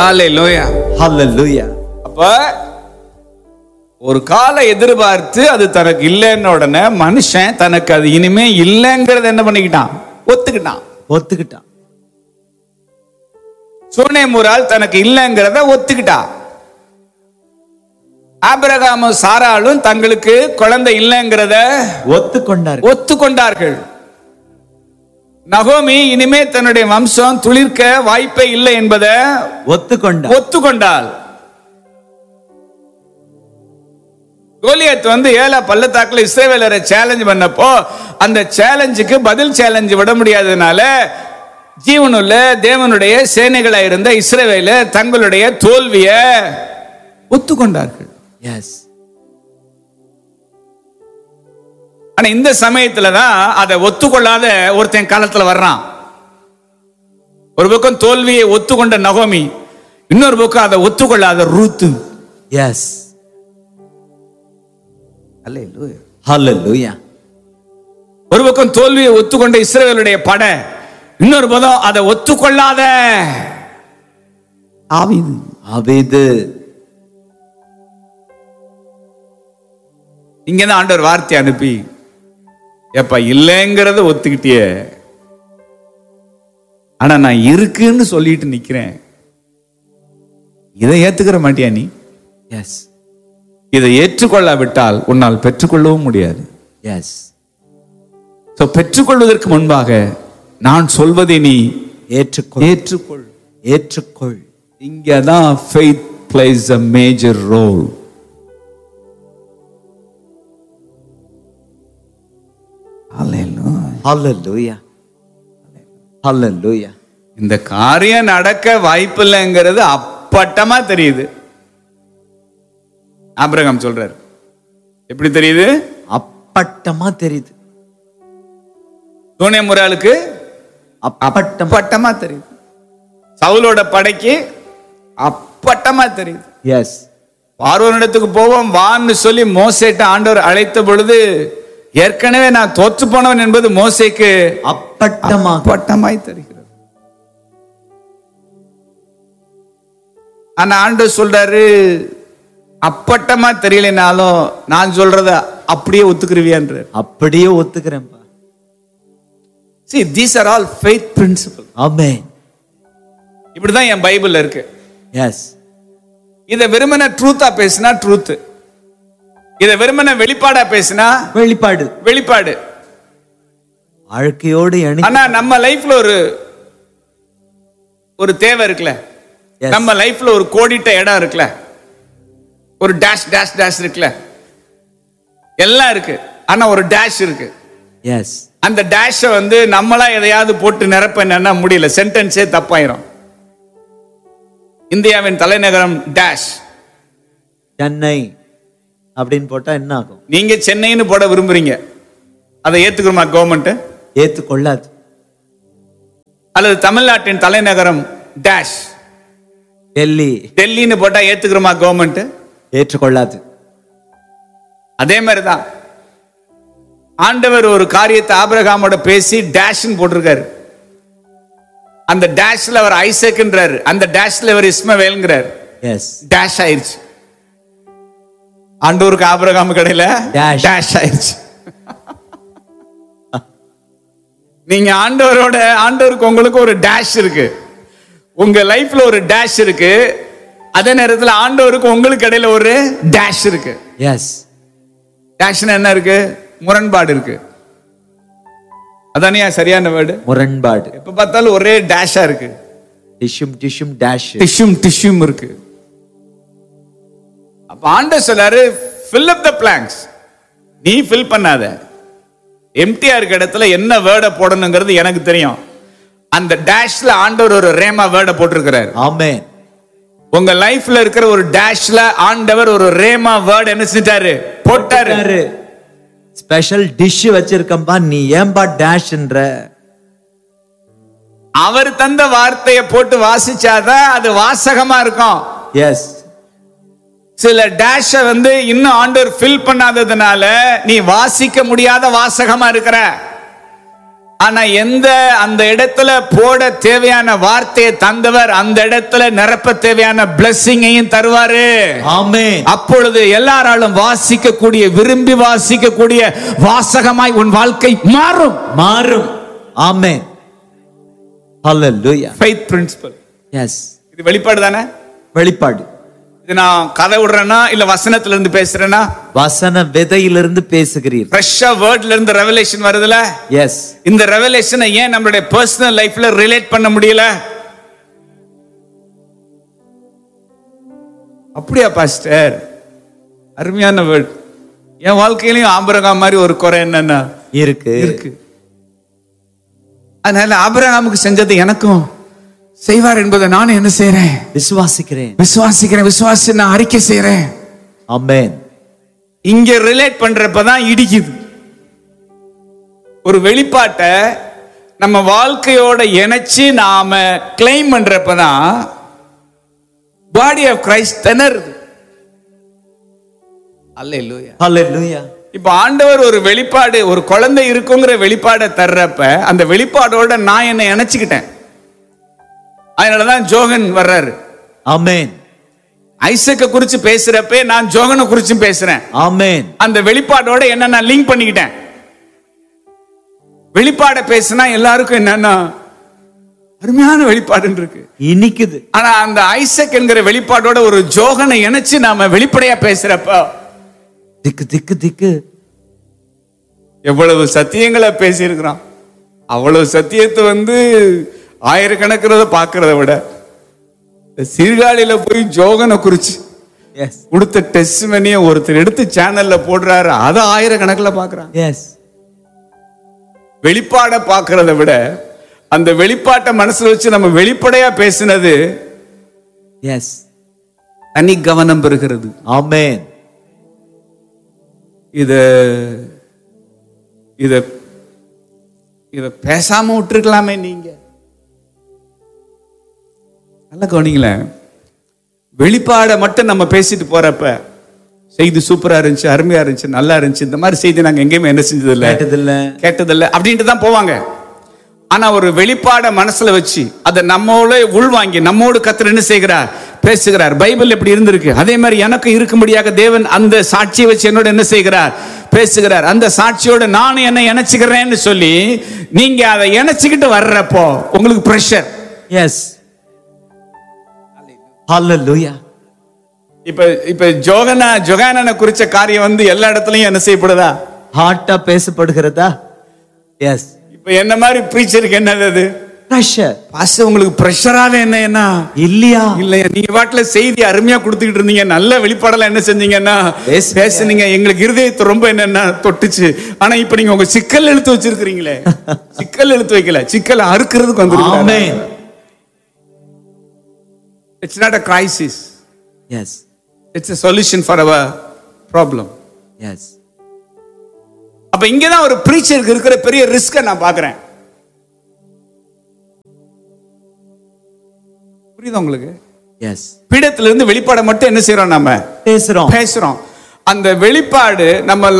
ஹalleluya Hallelujah. அப்ப ஒரு காலை எதிர்பார்த்து அது தனக்கு இல்லைன்ன உடனே மனுஷன் தனக்கு அது இனிமே இல்லைங்கிறத என்ன பண்ணிக்கிட்டான் ஒத்துக்கிட்டான் ஒத்துக்கிட்டான் சூனேமுரால் தனக்கு இல்லைங்கிறத ஒத்துக்கிட்டா ஆபிரகாமும் சாராலும் தங்களுக்கு குழந்தை இல்லைங்கிறத ஒத்துக்கொண்டார் ஒத்துக்கொண்டார்கள் நகோமி இனிமே தன்னுடைய வம்சம் துளிர்க்க வாய்ப்பே இல்லை என்பதை ஒத்துக்கொண்டார் ஒத்துக்கொண்டாள் கோலியத் வந்து ஏழா பள்ளத்தாக்குல இஸ்ரேவேலரை சேலஞ்ச் பண்ணப்போ அந்த சேலஞ்சுக்கு பதில் சேலஞ்ச் விட முடியாததுனால ஜீவனுள்ள தேவனுடைய சேனைகளா இருந்த இஸ்ரேவேல தங்களுடைய தோல்விய ஒத்துக்கொண்டார்கள் எஸ் ஆனா இந்த சமயத்துல தான் அதை ஒத்துக்கொள்ளாத ஒருத்தன் காலத்துல வர்றான் ஒரு பக்கம் தோல்வியை ஒத்துக்கொண்ட நகோமி இன்னொரு பக்கம் அதை ஒத்துக்கொள்ளாத ரூத்து எஸ் Hallelujah. ஒரு பக்கம் தோல்வியை ஒத்துக்கொண்ட இஸ்ரவேலுடைய படை இன்னொரு பக்கம் அதை ஒத்துக்கொள்ளாத ஆவிது ஆபேது இங்கதான் ஆண்டவர் வார்த்தை அனுப்பி எப்ப இல்லைங்கிறத ஒத்துக்கிட்டியே ஆனா நான் இருக்குன்னு சொல்லிட்டு நிக்கிறேன் இதை ஏத்துக்கிற மாட்டியா நீ எஸ் இதை ஏற்றுக்கொள்ளாவிட்டால் உன்னால் பெற்றுக்கொள்ளவும் முடியாது எஸ் So, பெற்றுக்கொள்வதற்கு முன்பாக நான் சொல்வதை நீ ஏற்றுக்கொள் ஏற்றுக்கொள் ஏற்றுக்கொள் இங்கதான் faith plays a major role Hallelujah. Hallelujah. Hallelujah. இந்த காரியம் நடக்க வாய்ப்பில்லைங்கிறது அப்பட்டமா தெரியுது ஆபிரகாம் சொல்றாரு எப்படி தெரியுது அப்பட்டமா தெரியுது சோனியா முராளுக்கு அப்பட்டம் அப்பட்டமா தெரியுது சவுலோட படைக்கு அப்பட்டமா தெரியுது எஸ் பார்வனிடத்துக்கு போவோம் வான்னு சொல்லி மோசேட்ட ஆண்டவர் அழைத்த பொழுது ஏற்கனவே நான் தோற்று போனவன் என்பது மோசேக்கு அப்பட்டமா அப்பட்டமாய் தெரிகிறது ஆனா ஆண்டவர் சொல்றாரு அப்பட்டமா தெரியலனாலும் நான் சொல்றத அப்படியே ஒத்துக்கிருவியான்றார் அப்படியே ஒத்துக்கிறேன்ப்பா see these are all faith principle ஆமென் இப்படிதான் என் பைபிள்ல இருக்கு எஸ் இதை வெறுமன ட்ரூத்தா பேசினா ட்ரூத் இதை வெறுமன வெளிப்பாடா பேசினா வெளிப்பாடு வெளிப்பாடு வாழ்க்கையோடு இணை ஆனா நம்ம லைஃப்ல ஒரு ஒரு தேவை இருக்குல்ல Yes. நம்ம லைஃப்ல ஒரு கோடிட்ட இடம் இருக்குல்ல ஒரு டேஷ் டேஷ் டேஷ் இருக்குல்ல எல்லாம் இருக்கு ஆனா ஒரு டேஷ் இருக்கு எஸ் அந்த டேஷை வந்து நம்மளா எதையாவது போட்டு நிரப்ப என்னன்னா முடியல சென்டென்ஸே தப்பாயிரும் இந்தியாவின் தலைநகரம் டேஷ் சென்னை அப்படின்னு போட்டா என்ன ஆகும் நீங்க சென்னைன்னு போட விரும்புறீங்க அதை ஏத்துக்கிறோமா கவர்மெண்ட் ஏத்துக்கொள்ளாது அல்லது தமிழ்நாட்டின் தலைநகரம் டேஷ் டெல்லி டெல்லின்னு போட்டா ஏத்துக்கிறோமா கவர்மெண்ட் ஏற்றுக்கொள்ளாது அதே மாதிரி தான் ஆண்டவர் ஒரு காரியத்தை ஆபிரகாமோட பேசி டேஷ்னு போட்டிருக்காரு அந்த டேஷ்ல அவர் ஐசக்ன்றாரு அந்த டேஷ்ல அவர் இஸ்மவேல்ங்கிறார் எஸ் டேஷ் ஆயிருச்சு ஆண்டவருக்கு ஆபிரகாம் கடையில Dash. டேஷ் ஆயிருச்சு நீங்க ஆண்டவரோட ஆண்டவருக்கு உங்களுக்கு ஒரு டேஷ் இருக்கு உங்க லைஃப்ல ஒரு டேஷ் இருக்கு அதே நேரத்துல ஆண்டவருக்கு உங்களுக்கு இடையில ஒரு டேஷ் இருக்கு எஸ் டேஷ்னா என்ன இருக்கு முரண்பாடு இருக்கு அதானே சரியான வேர்டு முரண்பாடு எப்ப பார்த்தாலும் ஒரே டேஷா இருக்கு டிஷ்யூம் டிஷ்யூம் டேஷ் டிஷ்யூம் டிஷ்யூம் இருக்கு அப்ப ஆண்டவர் சொல்லாரு fill up the blanks நீ ஃபில் பண்ணாத எம்டிஆ இருக்க இடத்துல என்ன வேர்டை போடணுங்கிறது எனக்கு தெரியும் அந்த டேஷ்ல ஆண்டவர் ஒரு ரேமா வேர்டை போட்டிருக்கிறாரு ஆமென் உங்க லைஃப்ல இருக்கிற ஒரு டேஷ்ல ஆண்டவர் ஒரு ரேமா வேர்டு என்ன செஞ்சாரு போட்டாரு ஸ்பெஷல் டிஷ் வச்சிருக்கம்பா நீ ஏன்பா டேஷ்ன்ற அவர் தந்த வார்த்தையை போட்டு வாசிச்சாதான் அது வாசகமா இருக்கும் எஸ் சில டேஷ வந்து இன்னும் ஆண்டவர் ஃபில் பண்ணாததுனால நீ வாசிக்க முடியாத வாசகமா இருக்கிற ஆனா எந்த அந்த இடத்துல போட தேவையான வார்த்தையை தந்தவர் அந்த இடத்துல நிரப்ப தேவையான பிளஸ்ஸிங்கையும் தருவாரு ஆமென் அப்பொழுது எல்லாராலும் வாசிக்கக்கூடிய விரும்பி வாசிக்கக்கூடிய வாசகமாய் உன் வாழ்க்கை மாறும் மாறும் ஆமென் ஹalleluya ஃபைத் பிரின்சிபல் எஸ் இது வெளிப்பாடு தானே வெளிப்பாடு இது நான் கதை விடுறேன்னா இல்ல வசனத்துல இருந்து பேசுறேன்னா வசன விதையிலிருந்து பேசுகிறீர் ஃப்ரெஷ்ஷா வேர்ட்ல இருந்து ரெவலேஷன் வருதுல எஸ் இந்த ரெவலேஷனை ஏன் நம்மளுடைய பர்சனல் லைஃப்ல ரிலேட் பண்ண முடியல அப்படியா பாஸ்டர் அருமையான வேர்ட் என் வாழ்க்கையிலையும் ஆபரகாம் மாதிரி ஒரு குறை என்னன்னா இருக்கு இருக்கு அதனால ஆபிரகாமுக்கு செஞ்சது எனக்கும் செய்வார் என்பதை நானும் என்ன செய்யறேன் விசுவாசிக்கிறேன் விசுவாசிக்கிறேன் விசுவாசி நான் அறிக்கை செய்யறேன் ஆமென் இங்க ரிலேட் பண்றப்பதான் இடிக்குது ஒரு வெளிப்பாட்டை நம்ம வாழ்க்கையோட இணைச்சு நாம கிளைம் பண்றப்பதான் பாடி ஆஃப் கிரைஸ்ட் திணறுது அல்லேலூயா ஹalleluya இப்ப ஆண்டவர் ஒரு வெளிப்பாடு ஒரு குழந்தை இருக்குங்கிற வெளிப்பாடை தர்றப்ப அந்த வெளிப்பாடோட நான் என்னை இணைச்சுக்கிட்டேன் அதனாலதான் ஜோகன் வர்றாரு ஆமென் ஐசக்க குறிச்சு பேசுறப்ப நான் ஜோகனை குறிச்சும் பேசுறேன் ஆமென் அந்த வெளிப்பாடோட என்ன நான் லிங்க் பண்ணிக்கிட்டேன் வெளிப்பாட பேசினா எல்லாருக்கும் என்னன்னா அருமையான வெளிப்பாடுன்னு இருக்கு இனிக்குது ஆனா அந்த ஐசக் என்கிற வெளிப்பாடோட ஒரு ஜோகனை இணைச்சு நாம வெளிப்படையா பேசுறப்ப திக்கு திக்கு திக்கு எவ்வளவு சத்தியங்களை பேசியிருக்கிறான் அவ்வளவு சத்தியத்தை வந்து ஆயிரக்கணக்கிறத பார்க்கறத விட இந்த சீர்காழியில போய் ஜோகனை குறிச்சு எஸ் கொடுத்த டெஸ்ட் மணியை ஒருத்தர் எடுத்து சேனல்ல போடுறாரு அதை ஆயிரக்கணக்கில் பார்க்கறான் எஸ் வெளிப்பாடை பார்க்கறத விட அந்த வெளிப்பாட்டை மனசுல வச்சு நம்ம வெளிப்படையா பேசினது எஸ் தனி கவனம் பெறுகிறது ஆமென் இத இத இத பேசாம விட்டுருக்கலாமே நீங்க நல்ல கவனிங்களேன் வெளிப்பாடை மட்டும் நம்ம பேசிட்டு போறப்ப செய்தி சூப்பரா இருந்துச்சு அருமையா இருந்துச்சு நல்லா இருந்துச்சு இந்த மாதிரி செய்தி நாங்க எங்கேயுமே என்ன செஞ்சது இல்ல கேட்டதில்ல கேட்டதில்ல அப்படின்ட்டு தான் போவாங்க ஆனா ஒரு வெளிப்பாட மனசுல வச்சு அதை நம்மோட உள்வாங்கி நம்மோடு கத்தர் என்ன செய்கிறார் பேசுகிறார் பைபிள் எப்படி இருந்திருக்கு அதே மாதிரி எனக்கு இருக்கும்படியாக தேவன் அந்த சாட்சியை வச்சு என்னோட என்ன செய்கிறார் பேசுகிறார் அந்த சாட்சியோட நானும் என்ன இணைச்சுக்கிறேன்னு சொல்லி நீங்க அதை இணைச்சுக்கிட்டு வர்றப்போ உங்களுக்கு ப்ரெஷர் எஸ் ஹalleluya இப்ப இப்ப ஜோகனா ஜொகானனை குறிச்ச காரியம் வந்து எல்லா இடத்துலயும் என்ன செய்யப்படுதா ஹார்ட்டா பேசப்படுகிறதா எஸ் இப்ப என்ன மாதிரி ப்ரீச்சருக்கு என்னது அது பிரஷர் பாஸ்டர் உங்களுக்கு ப்ரெஷரால என்ன என்ன இல்லையா இல்லையா நீங்க பாட்டுல செய்தி அருமையா கொடுத்துக்கிட்டு இருந்தீங்க நல்ல வெளிப்பாடெல்லாம் என்ன செஞ்சீங்கன்னா பேசுனீங்க. பேசுனீங்க எங்களுக்கு இருதயத்தை ரொம்ப என்னன்னா தொட்டுச்சு ஆனா இப்ப நீங்க உங்க சிக்கல் எழுத்து வச்சிருக்கிறீங்களே சிக்கல் எழுத்து வைக்கல சிக்கல் அறுக்கிறதுக்கு வந்துருக்காங்க amen it's not a crisis yes it's a solution for our problem yes அப்ப இங்கதான் ஒரு ப்ரீச்சருக்கு இருக்கிற பெரிய ரிஸ்க நான் பாக்குறேன் புரியுதா உங்களுக்கு எஸ் பீடத்துல இருந்து வெளிப்பாடை மட்டும் என்ன செய்யறோம் நாம பேசுறோம் பேசுறோம் அந்த வெளிப்பாடு நம்ம